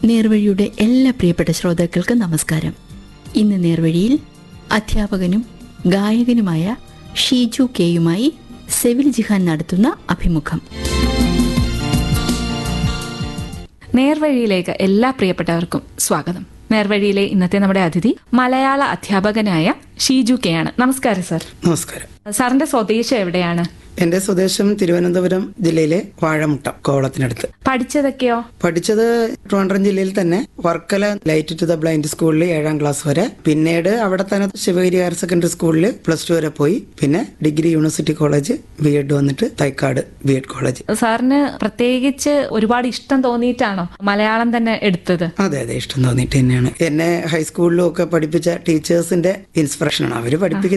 നേർവഴിയുടെ എല്ലാ പ്രിയപ്പെട്ട ശ്രോതാക്കൾക്കും നമസ്കാരം ഇന്ന് നേർവഴിയിൽ അധ്യാപകനും ഗായകനുമായ ഷീജു കെയുമായി സെവിൽ ജിഹാൻ നടത്തുന്ന അഭിമുഖം നേർവഴിയിലേക്ക് എല്ലാ പ്രിയപ്പെട്ടവർക്കും സ്വാഗതം നേർവഴിയിലെ ഇന്നത്തെ നമ്മുടെ അതിഥി മലയാള അധ്യാപകനായ ഷീജു കെ ആണ് നമസ്കാരം സർ നമസ്കാരം സാറിന്റെ സ്വദേശം എവിടെയാണ് എന്റെ സ്വദേശം തിരുവനന്തപുരം ജില്ലയിലെ വാഴമുട്ടം കോവളത്തിനടുത്ത് പഠിച്ചതൊക്കെയോ പഠിച്ചത് ട്രിവാൻഡ്രം ജില്ലയിൽ തന്നെ Varkala light to the blind സ്കൂളിൽ ഏഴാം ക്ലാസ് വരെ പിന്നീട് അവിടെ തന്നെ ശിവഗിരി ഹയർ സെക്കൻഡറി സ്കൂളിൽ പ്ലസ് ടു വരെ പോയി പിന്നെ degree university college B Ed വന്നിട്ട് തൈക്കാട് ബി എഡ് കോളേജ് സാറിന് പ്രത്യേകിച്ച് ഒരുപാട് ഇഷ്ടം തോന്നിയിട്ടാണോ മലയാളം തന്നെ എടുത്തത് അതെ അതെ ഇഷ്ടം തോന്നിയിട്ട് തന്നെയാണ് എന്നെ ഹൈസ്കൂളിലും ഒക്കെ പഠിപ്പിച്ച ടീച്ചേഴ്സിന്റെ ഇൻസ്പിറേഷനാണ് അവര് പഠിപ്പിക്കുന്ന